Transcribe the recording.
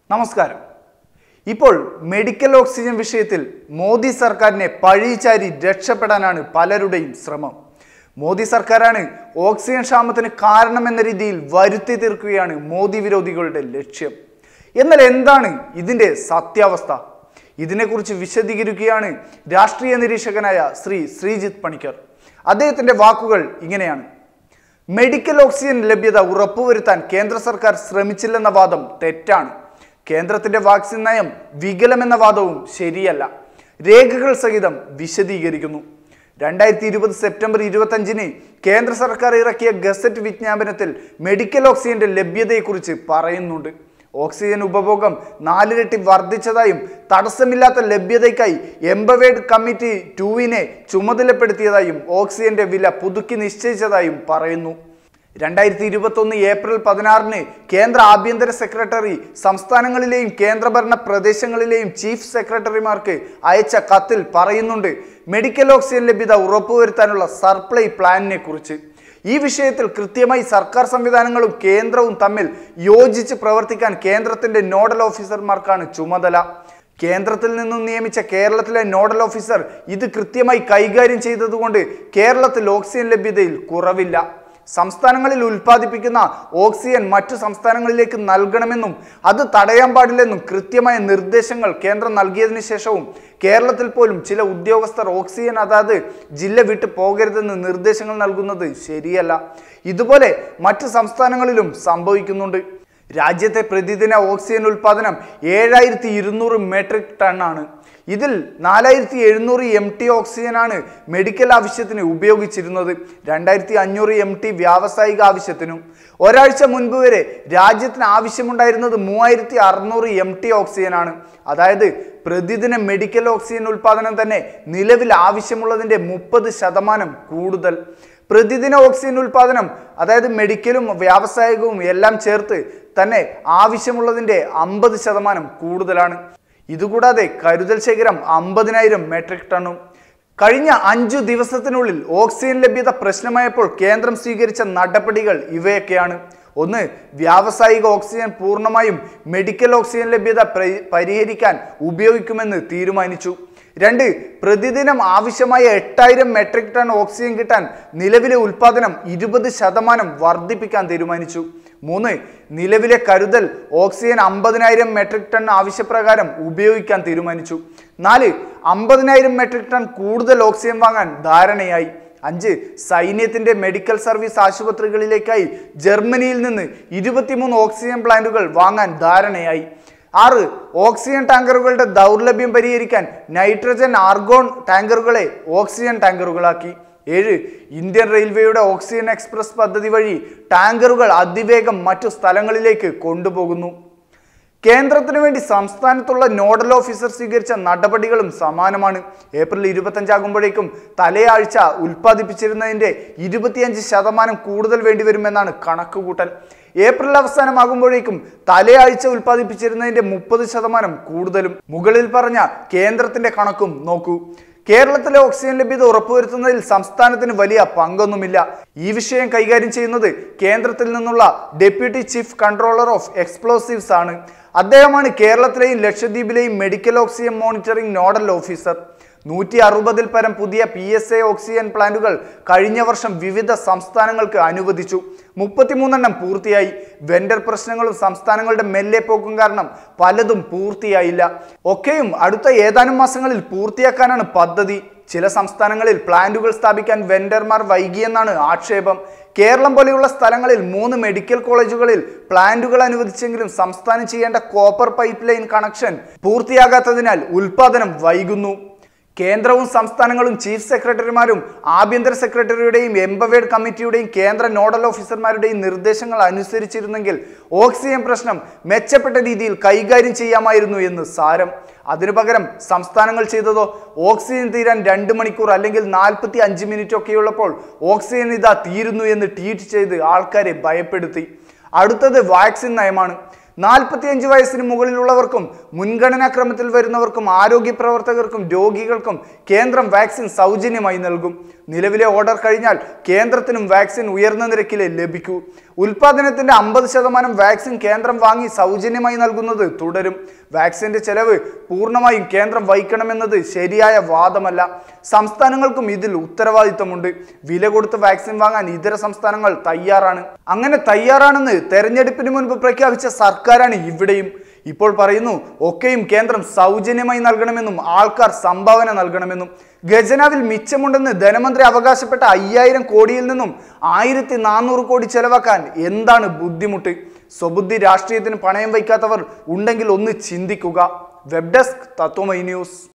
നമസ്കാരം ഇപ്പോൾ medical oxygen വിഷയത്തിൽ മോദി സർക്കാരിനെ പഴിചാരി രക്ഷപ്പെടാനാണ് പലരുടെയും ശ്രമം മോദി സർക്കാരാണ് ഓക്സിജൻ ക്ഷാമത്തിന് കാരണമെന്ന രീതിയിൽ വരുത്തി തീർക്കുകയാണ് മോദി വിരോധികളുടെ ലക്ഷ്യം എന്നാൽ എന്താണ് ഇതിന്റെ സത്യാവസ്ഥ ഇതിനെക്കുറിച്ച് വിശദീകരിക്കുകയാണ് രാഷ്ട്രീയ നിരീക്ഷകനായ ശ്രീ ശ്രീജിത്ത് പണിക്കർ അദ്ദേഹത്തിന്റെ വാക്കുകൾ ഇങ്ങനെയാണ് മെഡിക്കൽ ഓക്സിജൻ ലഭ്യത ഉറപ്പുവരുത്താൻ കേന്ദ്ര സർക്കാർ ശ്രമിച്ചില്ലെന്ന വാദം തെറ്റാണ് കേന്ദ്രത്തിന്റെ വാക്സിൻ നയം വികലമെന്ന വാദവും ശരിയല്ല രേഖകൾ സഹിതം വിശദീകരിക്കുന്നു രണ്ടായിരത്തി ഇരുപത് സെപ്റ്റംബർ ഇരുപത്തഞ്ചിന് കേന്ദ്ര സർക്കാർ ഇറക്കിയ ഗസറ്റ് വിജ്ഞാപനത്തിൽ മെഡിക്കൽ ഓക്സിജന്റെ ലഭ്യതയെക്കുറിച്ച് പറയുന്നുണ്ട് ഓക്സിജൻ ഉപഭോഗം നാലിരട്ടി വർദ്ധിച്ചതായും തടസ്സമില്ലാത്ത ലഭ്യതയ്ക്കായി എംബവേഡ് കമ്മിറ്റി ടൂവിനെ ചുമതലപ്പെടുത്തിയതായും ഓക്സിജന്റെ വില പുതുക്കി നിശ്ചയിച്ചതായും പറയുന്നു രണ്ടായിരത്തി ഇരുപത്തൊന്ന് ഏപ്രിൽ പതിനാറിന് കേന്ദ്ര ആഭ്യന്തര സെക്രട്ടറി സംസ്ഥാനങ്ങളിലെയും കേന്ദ്രഭരണ പ്രദേശങ്ങളിലെയും ചീഫ് സെക്രട്ടറിമാർക്ക് അയച്ച കത്തിൽ പറയുന്നുണ്ട് മെഡിക്കൽ ഓക്സിജൻ ലഭ്യത ഉറപ്പുവരുത്താനുള്ള സർപ്ലൈ പ്ലാനിനെ കുറിച്ച് ഈ വിഷയത്തിൽ കൃത്യമായി സർക്കാർ സംവിധാനങ്ങളും കേന്ദ്രവും തമ്മിൽ യോജിച്ച് പ്രവർത്തിക്കാൻ കേന്ദ്രത്തിന്റെ നോഡൽ ഓഫീസർമാർക്കാണ് ചുമതല കേന്ദ്രത്തിൽ നിന്നും നിയമിച്ച കേരളത്തിലെ നോഡൽ ഓഫീസർ ഇത് കൃത്യമായി കൈകാര്യം ചെയ്തതുകൊണ്ട് കേരളത്തിൽ ഓക്സിജൻ ലഭ്യതയിൽ കുറവില്ല സംസ്ഥാനങ്ങളിൽ ഉൽപ്പാദിപ്പിക്കുന്ന ഓക്സിജൻ മറ്റു സംസ്ഥാനങ്ങളിലേക്ക് നൽകണമെന്നും അത് തടയാൻ പാടില്ലെന്നും കൃത്യമായ നിർദ്ദേശങ്ങൾ കേന്ദ്രം നൽകിയതിനു ശേഷവും കേരളത്തിൽ പോലും ചില ഉദ്യോഗസ്ഥർ ഓക്സിജൻ അതാത് ജില്ല വിട്ടു പോകരുതെന്ന് നിർദ്ദേശങ്ങൾ നൽകുന്നത് ശരിയല്ല ഇതുപോലെ മറ്റു സംസ്ഥാനങ്ങളിലും സംഭവിക്കുന്നുണ്ട് രാജ്യത്തെ പ്രതിദിന ഓക്സിജൻ ഉൽപാദനം ഏഴായിരത്തി ഇരുന്നൂറ് മെട്രിക് ടൺ ആണ് ഇതിൽ നാലായിരത്തി എഴുന്നൂറ് എം ടി ഓക്സിജനാണ് മെഡിക്കൽ ആവശ്യത്തിന് ഉപയോഗിച്ചിരുന്നത് രണ്ടായിരത്തി അഞ്ഞൂറ് എം ടി വ്യാവസായിക ആവശ്യത്തിനും ഒരാഴ്ച മുൻപ് വരെ രാജ്യത്തിന് ആവശ്യമുണ്ടായിരുന്നത് മൂവായിരത്തി അറുന്നൂറ് എം ടി ഓക്സിജനാണ് അതായത് പ്രതിദിന മെഡിക്കൽ ഓക്സിജൻ ഉൽപാദനം തന്നെ നിലവിൽ ആവശ്യമുള്ളതിൻ്റെ മുപ്പത് ശതമാനം കൂടുതൽ പ്രതിദിന ഓക്സിജൻ ഉൽപാദനം അതായത് മെഡിക്കലും വ്യാവസായികവും എല്ലാം ചേർത്ത് തന്നെ ആവശ്യമുള്ളതിൻ്റെ അമ്പത് ശതമാനം കൂടുതലാണ് ഇതുകൂടാതെ കരുതൽ ശേഖരം അമ്പതിനായിരം മെട്രിക് ടണ്ണും കഴിഞ്ഞ അഞ്ചു ദിവസത്തിനുള്ളിൽ ഓക്സിജൻ ലഭ്യത പ്രശ്നമായപ്പോൾ കേന്ദ്രം സ്വീകരിച്ച നടപടികൾ ഇവയൊക്കെയാണ് ഒന്ന് വ്യാവസായിക ഓക്സിജൻ പൂർണ്ണമായും മെഡിക്കൽ ഓക്സിജൻ ലഭ്യത പ്ര- പരിഹരിക്കാൻ ഉപയോഗിക്കുമെന്ന് തീരുമാനിച്ചു രണ്ട് പ്രതിദിനം ആവശ്യമായ എട്ടായിരം മെട്രിക് ടൺ ഓക്സിജൻ കിട്ടാൻ നിലവിലെ ഉൽപാദനം ഇരുപത് ശതമാനം വർദ്ധിപ്പിക്കാൻ തീരുമാനിച്ചു മൂന്ന് നിലവിലെ കരുതൽ ഓക്സിജൻ അമ്പതിനായിരം മെട്രിക് ടൺ ആവശ്യപ്രകാരം ഉപയോഗിക്കാൻ തീരുമാനിച്ചു നാല് അമ്പതിനായിരം മെട്രിക് ടൺ കൂടുതൽ ഓക്സിജൻ വാങ്ങാൻ ധാരണയായി അഞ്ച് സൈന്യത്തിന്റെ മെഡിക്കൽ സർവീസ് ആശുപത്രികളിലേക്കായി ജർമ്മനിയിൽ നിന്ന് ഇരുപത്തിമൂന്ന് ഓക്സിജൻ പ്ലാന്റുകൾ വാങ്ങാൻ ധാരണയായി ആറ് ഓക്സിജൻ ടാങ്കറുകളുടെ ദൗർലഭ്യം പരിഹരിക്കാൻ നൈട്രജൻ ആർഗോൺ ടാങ്കറുകളെ ഓക്സിജൻ ടാങ്കറുകളാക്കി ഏഴ് ഇന്ത്യൻ റെയിൽവേയുടെ ഓക്സിജൻ എക്സ്പ്രസ് പദ്ധതി വഴി ടാങ്കറുകൾ അതിവേഗം മറ്റു സ്ഥലങ്ങളിലേക്ക് കൊണ്ടുപോകുന്നു കേന്ദ്രത്തിനു വേണ്ടി സംസ്ഥാനത്തുള്ള നോഡൽ ഓഫീസർ സ്വീകരിച്ച നടപടികളും സമാനമാണ് ഏപ്രിൽ ഇരുപത്തഞ്ചാകുമ്പോഴേക്കും തലയാഴ്ച ഉൽപ്പാദിപ്പിച്ചിരുന്നതിന്റെ ഇരുപത്തിയഞ്ച് ശതമാനം കൂടുതൽ വേണ്ടിവരുമെന്നാണ് കണക്കുകൂട്ടൽ ഏപ്രിൽ അവസാനമാകുമ്പോഴേക്കും തലയാഴ്ച ഉൽപ്പാദിപ്പിച്ചിരുന്നതിന്റെ മുപ്പത് ശതമാനം കൂടുതലും മുകളിൽ പറഞ്ഞ കേന്ദ്രത്തിന്റെ കണക്കും നോക്കൂ കേരളത്തിലെ ഓക്സിജൻ ലഭ്യത ഉറപ്പുവരുത്തുന്നതിൽ സംസ്ഥാനത്തിന് വലിയ പങ്കൊന്നുമില്ല ഈ വിഷയം കൈകാര്യം ചെയ്യുന്നത് കേന്ദ്രത്തിൽ നിന്നുള്ള deputy chief controller of explosives ആണ് അദ്ദേഹമാണ് കേരളത്തിലെയും ലക്ഷദ്വീപിലെയും medical oxygen monitoring nodal officer നൂറ്റി അറുപതിൽ പരം പുതിയ പി എസ് എ ഓക്സിജൻ പ്ലാന്റുകൾ കഴിഞ്ഞ വർഷം വിവിധ സംസ്ഥാനങ്ങൾക്ക് അനുവദിച്ചു മുപ്പത്തിമൂന്നെണ്ണം പൂർത്തിയായി വെണ്ടർ പ്രശ്നങ്ങളും സംസ്ഥാനങ്ങളുടെ മെല്ലെ പോക്കും കാരണം പലതും പൂർത്തിയായില്ല ഒക്കെയും അടുത്ത ഏതാനും മാസങ്ങളിൽ പൂർത്തിയാക്കാനാണ് പദ്ധതി ചില സംസ്ഥാനങ്ങളിൽ പ്ലാന്റുകൾ സ്ഥാപിക്കാൻ വെണ്ടർമാർ വൈകിയെന്നാണ് ആക്ഷേപം കേരളം പോലെയുള്ള സ്ഥലങ്ങളിൽ മൂന്ന് മെഡിക്കൽ കോളേജുകളിൽ പ്ലാന്റുകൾ അനുവദിച്ചെങ്കിലും സംസ്ഥാനം ചെയ്യേണ്ട കോപ്പർ പൈപ്പ് ലൈൻ കണക്ഷൻ പൂർത്തിയാകാത്തതിനാൽ ഉൽപാദനം വൈകുന്നു കേന്ദ്രവും സംസ്ഥാനങ്ങളും ചീഫ് സെക്രട്ടറിമാരും ആഭ്യന്തര സെക്രട്ടറിയുടെയും എംബവേഡ് കമ്മിറ്റിയുടെയും കേന്ദ്ര നോഡൽ ഓഫീസർമാരുടെയും നിർദ്ദേശങ്ങൾ അനുസരിച്ചിരുന്നെങ്കിൽ ഓക്സിജൻ പ്രശ്നം മെച്ചപ്പെട്ട രീതിയിൽ കൈകാര്യം ചെയ്യാമായിരുന്നു എന്ന് സാരം അതിനു പകരം സംസ്ഥാനങ്ങൾ ചെയ്തതോ ഓക്സിജൻ തീരാൻ രണ്ട് മണിക്കൂർ അല്ലെങ്കിൽ നാൽപ്പത്തി അഞ്ച് മിനിറ്റ് ഒക്കെയുള്ളപ്പോൾ ഓക്സിജൻ ഇതാ തീരുന്നു എന്ന് ട്വീറ്റ് ചെയ്ത് ആൾക്കാരെ ഭയപ്പെടുത്തി അടുത്തത് വാക്സിൻ നയമാണ് നാൽപ്പത്തിയഞ്ച് വയസ്സിന് മുകളിലുള്ളവർക്കും മുൻഗണനാ ക്രമത്തിൽ വരുന്നവർക്കും ആരോഗ്യ പ്രവർത്തകർക്കും രോഗികൾക്കും കേന്ദ്രം വാക്സിൻ സൗജന്യമായി നൽകും നിലവിലെ ഓർഡർ കഴിഞ്ഞാൽ കേന്ദ്രത്തിനും വാക്സിൻ ഉയർന്ന നിരക്കിലെ ലഭിക്കൂ ഉൽപാദനത്തിന്റെ അമ്പത് ശതമാനം വാക്സിൻ കേന്ദ്രം വാങ്ങി സൗജന്യമായി നൽകുന്നത് തുടരും വാക്സിന്റെ ചെലവ് പൂർണ്ണമായും കേന്ദ്രം വഹിക്കണമെന്നത് ശരിയായ വാദമല്ല സംസ്ഥാനങ്ങൾക്കും ഇതിൽ ഉത്തരവാദിത്തമുണ്ട് വില കൊടുത്ത് വാക്സിൻ വാങ്ങാൻ ഇതര സംസ്ഥാനങ്ങൾ തയ്യാറാണ് അങ്ങനെ തയ്യാറാണെന്ന് തെരഞ്ഞെടുപ്പിന് മുൻപ് പ്രഖ്യാപിച്ച സർക്കാരാണ് ഇവിടെയും ഇപ്പോൾ പറയുന്നു ഒക്കെയും കേന്ദ്രം സൗജന്യമായി നൽകണമെന്നും ആൾക്കാർ സംഭാവന നൽകണമെന്നും ഖജനാവിൽ മിച്ചമുണ്ടെന്ന് ധനമന്ത്രി അവകാശപ്പെട്ട അയ്യായിരം കോടിയിൽ നിന്നും ആയിരത്തി നാനൂറ് കോടി ചെലവാക്കാൻ എന്താണ് ബുദ്ധിമുട്ട് സ്വബുദ്ധി രാഷ്ട്രീയത്തിന് പണയം വയ്ക്കാത്തവർ ഉണ്ടെങ്കിൽ ഒന്ന് ചിന്തിക്കുക വെബ് ഡെസ്ക് തത്വമൈ ന്യൂസ്